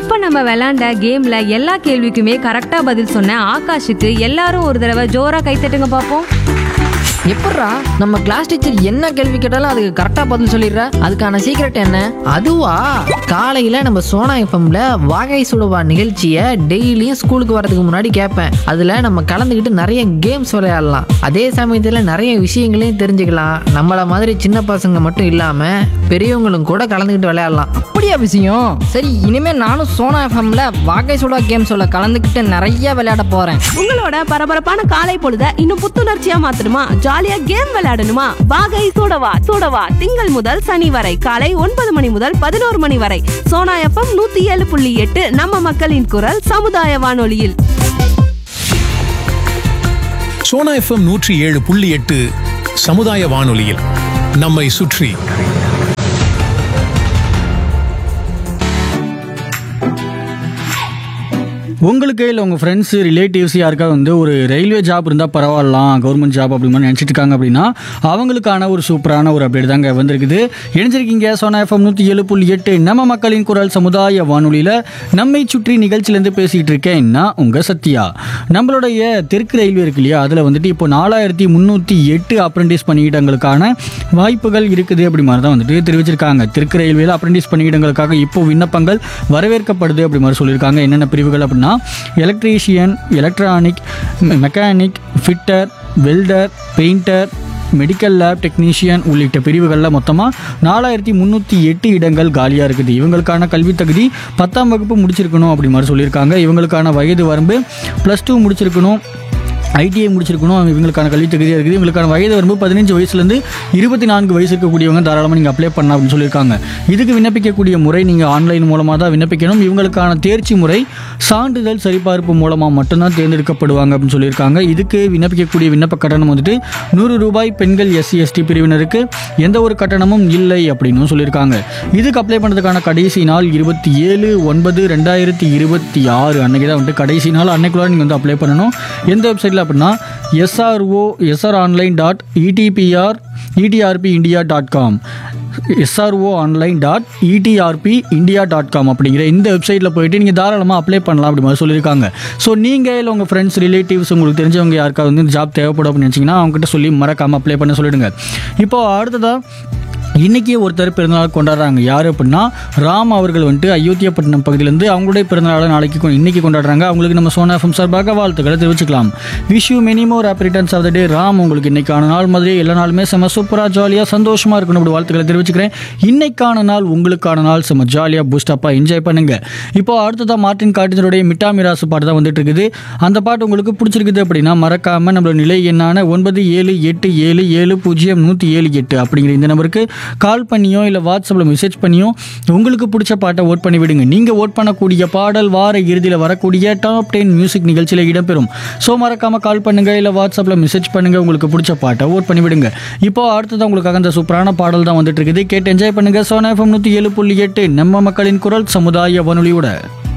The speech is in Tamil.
இப்ப நம்ம விளையாண்ட கேம்ல எல்லா கேள்விக்குமே கரெக்டா பதில் சொன்ன ஆகாஷுக்கு எல்லாரும் ஒரு தடவை ஜோரா கைத்தட்டுங்க பாப்போம் எப்பட்றா நம்ம கிளாஸ் டீச்சர் என்ன கேள்வி கேட்டாலும் அதுக்கு கரெக்டா பதில் சொல்லிடுற அதுக்கான சீக்ரெட் என்ன அதுவா காலையில நம்ம சோனா எஃப்எம்ல வாகை சுடுவா நிகழ்ச்சியை டெய்லியும் ஸ்கூலுக்கு வரதுக்கு முன்னாடி கேட்பேன் அதுல நம்ம கலந்துக்கிட்டு நிறைய கேம்ஸ் விளையாடலாம் அதே சமயத்துல நிறைய விஷயங்களையும் தெரிஞ்சுக்கலாம் நம்மள மாதிரி சின்ன பசங்க மட்டும் இல்லாம பெரியவங்களும் கூட கலந்துக்கிட்டு விளையாடலாம் அப்படியா விஷயம் சரி இனிமே நானும் சோனா எஃப்எம்ல வாகை சுடா கேம்ஸோட கலந்துக்கிட்டு நிறைய விளையாட போறேன் உங்களோட பரபரப்பான காலை பொழுத இன்னும் புத்துணர்ச்சியா மாத்தணுமா ஜாலியா கேம் விளையாடணுமா வாகை சூடவா சூடவா திங்கள் முதல் சனி வரை காலை ஒன்பது மணி முதல் பதினோரு மணி வரை சோனா எஃப்எம் நூத்தி ஏழு புள்ளி எட்டு நம்ம மக்களின் குரல் சமுதாய வானொலியில் சோனா எஃப்எம் நூற்றி ஏழு புள்ளி எட்டு சமுதாய வானொலியில் நம்மை சுற்றி உங்களுக்கு இல்லை உங்கள் ஃப்ரெண்ட்ஸு ரிலேட்டிவ்ஸ் யாருக்கா வந்து ஒரு ரயில்வே ஜாப் இருந்தால் பரவாயில்லாம் கவர்மெண்ட் ஜாப் அப்படி மாதிரி நினச்சிட்டு இருக்காங்க அப்படின்னா அவங்களுக்கான ஒரு சூப்பரான ஒரு அப்டேட் தாங்க வந்திருக்குது இணைஞ்சிருக்கீங்க சோனா எஃப்எம் நூற்றி ஏழு புள்ளி எட்டு நம்ம மக்களின் குரல் சமுதாய வானொலியில் நம்மை சுற்றி நிகழ்ச்சியிலேருந்து பேசிகிட்டு இருக்கேன் நான் உங்கள் சத்யா நம்மளுடைய தெற்கு ரயில்வே இருக்கு இல்லையா அதில் வந்துட்டு இப்போ நாலாயிரத்தி முந்நூற்றி எட்டு அப்ரெண்டிஸ் பணியிடங்களுக்கான வாய்ப்புகள் இருக்குது அப்படி மாதிரி தான் வந்துட்டு தெரிவிச்சிருக்காங்க தெற்கு ரயில்வேல அப்ரெண்டிஸ் பணியிடங்களுக்காக இப்போ விண்ணப்பங்கள் வரவேற்கப்படுது அப்படி மாதிரி சொல்லியிருக்காங்க என்னென்ன பிரிவுகள் அப்படின்னா electrician electronic mechanic fitter welder painter medical lab technician உள்ளிட்ட பிரிவுகளில் மொத்தமாக நாலாயிரத்தி முந்நூற்றி எட்டு இடங்கள் காலியாக இருக்குது இவங்களுக்கான கல்வி தகுதி பத்தாம் வகுப்பு முடிச்சிருக்கணும் அப்படி மாதிரி சொல்லியிருக்காங்க இவங்களுக்கான வயது வரம்பு ப்ளஸ் டூ முடிச்சிருக்கணும் ஐடிஐ முடிச்சிருக்கணும் இவங்களுக்கான கல்வி தகுதியாக இருக்குது இவங்களுக்கான வயது வரம்பு பதினஞ்சு வயசுலேருந்து இருபத்தி நான்கு வயசு இருக்கக்கூடியவங்க தாராளமாக நீங்கள் அப்ளை பண்ணலாம் அப்படின்னு சொல்லியிருக்காங்க இதுக்கு விண்ணப்பிக்கக்கூடிய முறை நீங்கள் ஆன்லைன் மூலமாக தான் விண்ணப்பிக்கணும் இவங்களுக்கான தேர்ச்சி முறை சான்றிதழ் சரிபார்ப்பு மூலமாக மட்டும்தான் தேர்ந்தெடுக்கப்படுவாங்க அப்படின்னு சொல்லியிருக்காங்க இதுக்கு விண்ணப்பிக்கக்கூடிய விண்ணப்ப கட்டணம் வந்துட்டு நூறு ரூபாய் பெண்கள் எஸ்சி எஸ்டி பிரிவினருக்கு எந்த ஒரு கட்டணமும் இல்லை அப்படின்னு சொல்லியிருக்காங்க இதுக்கு அப்ளை பண்ணுறதுக்கான கடைசி நாள் இருபத்தி ஏழு ஒன்பது ரெண்டாயிரத்தி இருபத்தி ஆறு அன்னைக்கு தான் வந்துட்டு கடைசி நாள் அன்னைக்குள்ள நீங்கள் வந்து அப்ளை பண்ணணும் எந்த வெப்சைட்டில் அப்படின்னா SRO SR online dot ETBR ETRP India dot com SRO online dot ETRP India dot com அப்படிங்கிற இந்த வெப்சைட்டில் போயிட்டு நீங்கள் தாராளமாக அப்ளை பண்ணலாம் அப்படி மாதிரி சொல்லியிருக்காங்க ஸோ நீங்கள் இல்லை உங்கள் ஃப்ரெண்ட்ஸ் ரிலேட்டிவ்ஸ் உங்களுக்கு தெரிஞ்சவங்க யாருக்காவது வந்து ஜாப் தேவைப்படும் அப்படின்னு நினச்சிங்கன்னா அவங்ககிட்ட சொல்லி மறக்காமல் அப்ளை பண்ண சொல்லிடுங்க இப்போ அடுத்ததாக இன்றைக்கி ஒருத்தர் பிறந்தநாள் கொண்டாடுறாங்க யார் அப்படின்னா ராம் அவர்கள் வந்துட்டு அயோத்தியாப்பட்டினம் பகுதியிலேருந்து அவங்களுடைய பிறந்தநாளை நாளைக்கு கொ- இன்னைக்கு கொண்டாடுறாங்க அவங்களுக்கு நம்ம சோனா எஃப்எம் சார்பாக வாழ்த்துக்களை தெரிவிச்சுக்கலாம் wish you many more happy returns of the day Ram உங்களுக்கு இன்னைக்கான நாள் மாதிரி எல்லா நாளுமே செம சூப்பராக ஜாலியாக சந்தோஷமாக இருக்கணும் அப்படி வாழ்த்துக்களை தெரிவிச்சுக்கிறேன் இன்னைக்கான நாள் உங்களுக்கான நாள் செம ஜாலியாக பூஸ்டப்பாக என்ஜாய் பண்ணுங்க இப்போ அடுத்ததாக மார்ட்டின் காட்டினருடைய மிட்டா மிராசு பாட்டு தான் வந்துட்டு இருக்குது அந்த பாட்டு உங்களுக்கு பிடிச்சிருக்குது அப்படின்னா மறக்காமல் நம்மளோட நிலை என்னான ஒன்பது ஏழு எட்டு ஏழு ஏழு பூஜ்ஜியம் நூற்றி ஏழு எட்டு அப்படிங்கிற இந்த நம்பருக்கு கால் பண்ணியோ இல்லை வாட்ஸ்அப்பில் மெசேஜ் பண்ணியோ உங்களுக்கு பிடிச்ச பாட்டை ஓட் பண்ணி விடுங்க நீங்கள் ஓட் பண்ணக்கூடிய பாடல் வார இறுதியில் வரக்கூடிய டாப் டென் மியூசிக் நிகழ்ச்சியில் இடம்பெறும் ஸோ மறக்காமல் கால் பண்ணுங்க இல்லை வாட்ஸ்அப்பில் மெசேஜ் பண்ணுங்க உங்களுக்கு பிடிச்ச பாட்டை ஓட் பண்ணி விடுங்க இப்போ அடுத்தது உங்களுக்காக அந்த சூப்பரான பாடல் தான் வந்துட்டு இருக்குது கேட்டு என்ஜாய் பண்ணுங்க சோனா எஃப்எம் நூற்றி ஏழு புள்ளி எட்டு நம்ம மக்களின் குரல் சமுதாய வானொலியோட